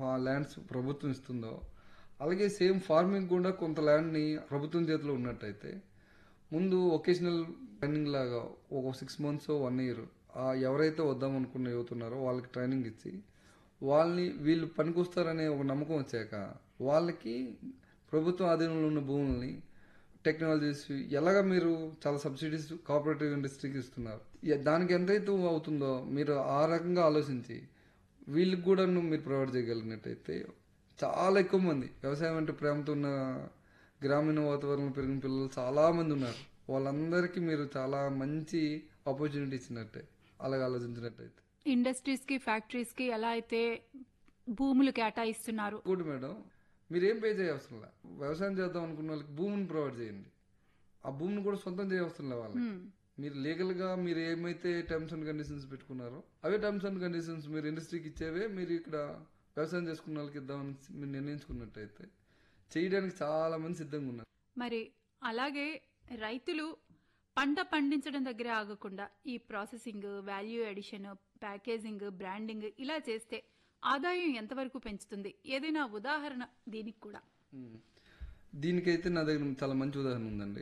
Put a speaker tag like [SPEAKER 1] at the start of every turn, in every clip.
[SPEAKER 1] Lands ప్రభుత్వం ఇస్తుందో అలాగే సేమ్ ఫార్మింగ్ కూడా కొంత ల్యాండ్ని ప్రభుత్వం చేతిలో ఉన్నట్టయితే ముందు ఒకేషనల్ ట్రైనింగ్ లాగా ఒక సిక్స్ మంత్స్ వన్ ఇయర్ ఎవరైతే వద్దాం అనుకున్న యువతున్నారో వాళ్ళకి ట్రైనింగ్ ఇచ్చి వాళ్ళని వీళ్ళు పనికొస్తారనే ఒక నమ్మకం వచ్చాక వాళ్ళకి ప్రభుత్వం ఆధీనంలో ఉన్న భూముల్ని టెక్నాలజీస్ ఎలాగ మీరు చాలా సబ్సిడీస్ కోఆపరేటివ్ ఇండస్ట్రీకి ఇస్తున్నారు ఇ- దానికి ఎంతైతే అవుతుందో మీరు ఆ రకంగా ఆలోచించి వీళ్ళకి కూడా మీరు ప్రొవైడ్ చేయగలిగినట్టయితే చాలా ఎక్కువ మంది వ్యవసాయం అంటే ప్రేమతో ఉన్న గ్రామీణ వాతావరణంలో పెరిగిన పిల్లలు చాలా మంది ఉన్నారు వాళ్ళందరికీ మీరు చాలా మంచి ఆపర్చునిటీ ఇచ్చినట్టే అలాగ ఆలోచించినట్టయితే
[SPEAKER 2] ఇండస్ట్రీస్ కి ఫ్యాక్టరీస్ కి ఎలా అయితే భూములు కేటాయిస్తున్నారు
[SPEAKER 1] ఇంకోటి మేడం మీరేం పే చేయవసరం లే వ్యవసాయం చేద్దాం అనుకున్న వాళ్ళకి భూమిని ప్రొవైడ్ చేయండి ఆ భూమిని కూడా సొంతం చేయవసరం లే వాళ్ళకి
[SPEAKER 2] హ్మ్.
[SPEAKER 1] మీరు లీగల్ గా మీరు ఏమైతే టర్మ్స్ అండ్ కండిషన్స్ పెట్టుకున్నారో అవే టర్మ్స్ అండ్ కండిషన్స్ మీరు ఇండస్ట్రీకి ఇచ్చేవే మీరు ఇక్కడ వ్యవసాయం చేసుకున్న వాళ్ళకి ఇద్దామని మీరు నిర్ణయించుకున్నట్టయితే చేయడానికి చాలా మంది సిద్ధంగా ఉన్నారు
[SPEAKER 2] మరి అలాగే రైతులు పంట పండించడం దగ్గర ఆగకుండా ఈ processing value addition packaging branding ఇలా చేస్తే ఆదాయం ఎంతవరకు పెంచుతుంది ఏదైనా ఉదాహరణ దీనికి కూడా
[SPEAKER 1] ఉమ్. దీనికైతే నా దగ్గర చాలా మంచి ఉదాహరణ ఉందండి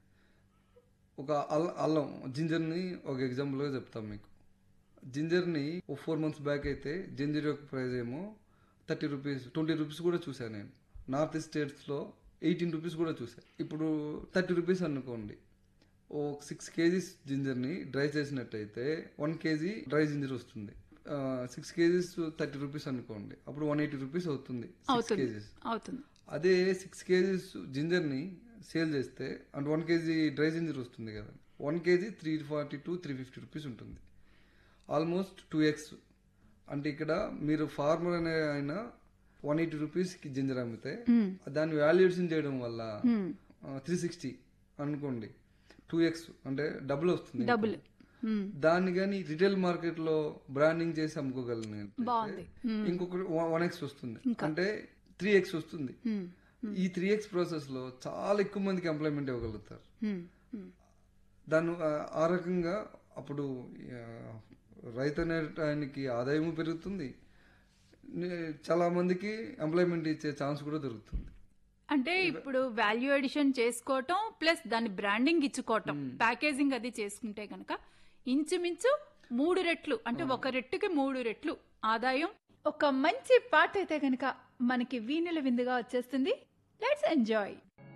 [SPEAKER 1] ఒక అల్ల అల్లం జింజర్ని ఒక ఎగ్జాంపుల్గా చెప్తాం మీకు జింజర్ని ఒక ఫోర్ మంత్స్ బ్యాక్ అయితే జింజర్ యొక్క ప్రైస్ ఏమో థర్టీ రూపీస్ ట్వంటీ రూపీస్ కూడా చూశాను నేను నార్త్ ఈస్ట్ స్టేట్స్లో ఎయిటీన్ రూపీస్ కూడా చూశాను ఇప్పుడు థర్టీ రూపీస్ అనుకోండి ఓ సిక్స్ కేజీస్ జింజర్ని డ్రై చేసినట్టయితే వన్ కేజీ డ్రై జింజర్ వస్తుంది సిక్స్ కేజీస్ థర్టీ రూపీస్ అనుకోండి అప్పుడు వన్ ఎయిటీ రూపీస్ అవుతుంది సిక్స్
[SPEAKER 2] అవుతుంది
[SPEAKER 1] కేజీస్
[SPEAKER 2] అవుతుంది
[SPEAKER 1] అదే సిక్స్ కేజీస్ జింజర్ని సేల్ చేస్తే అంటే వన్ కేజీ డ్రై జింజర్ వస్తుంది కదా one kg three forty to three fifty rupees ఉంటుంది ఆల్మోస్ట్ టూ ఎక్స్ అంటే ఇక్కడ మీరు ఫార్మర్ అనే ఆయన వన్ ఎయిటీ రూపీస్కి జింజర్ అమ్మితే
[SPEAKER 2] హ్మ్.
[SPEAKER 1] దాన్ని వాల్యుయేషన్ చేయడం వల్ల
[SPEAKER 2] హ్మ్.
[SPEAKER 1] త్రీ సిక్స్టీ అనుకోండి టూ ఎక్స్ అంటే డబుల్ వస్తుంది
[SPEAKER 2] డబుల్ హ్మ్.
[SPEAKER 1] దాన్ని కానీ రిటైల్ మార్కెట్ లో బ్రాండింగ్ చేసి అమ్ముకోగలను
[SPEAKER 2] బాగుంది. Hmm.
[SPEAKER 1] ఇంకొక వన్ ఎక్స్ వస్తుంది
[SPEAKER 2] ఇంకా.
[SPEAKER 1] అంటే త్రీ ఎక్స్ వస్తుంది
[SPEAKER 2] హ్మ్.
[SPEAKER 1] ఈ త్రీ ఎక్స్ ప్రాసెస్ లో చాలా ఎక్కువ మందికి ఎంప్లాయ్మెంట్ ఇవ్వగలుగుతారు
[SPEAKER 2] హ్మ్. హ్మ్.
[SPEAKER 1] దాన్ని ఆ, ఆ రకంగా అప్పుడు ఆ, రైతు అనే ఆయనకి ఆదాయం పెరుగుతుంది నే- చాలా మందికి ఎంప్లాయ్మెంట్ ఇచ్చే ఛాన్స్ కూడా దొరుకుతుంది
[SPEAKER 2] అంటే ఇప్పుడు వాల్యూ ఎడిషన్ చేసుకోవటం ప్లస్ దాని బ్రాండింగ్ ఇచ్చుకోవటం ప్యాకేజింగ్ అది చేసుకుంటే కనుక ఇంచుమించు మూడు రెట్లు అంటే ఒక రెట్టుకి మూడు రెట్లు ఆదాయం ఒక మంచి పాట అయితే కనుక మనకి వీణుల విందుగా వచ్చేస్తుంది లెట్స్ ఎంజాయ్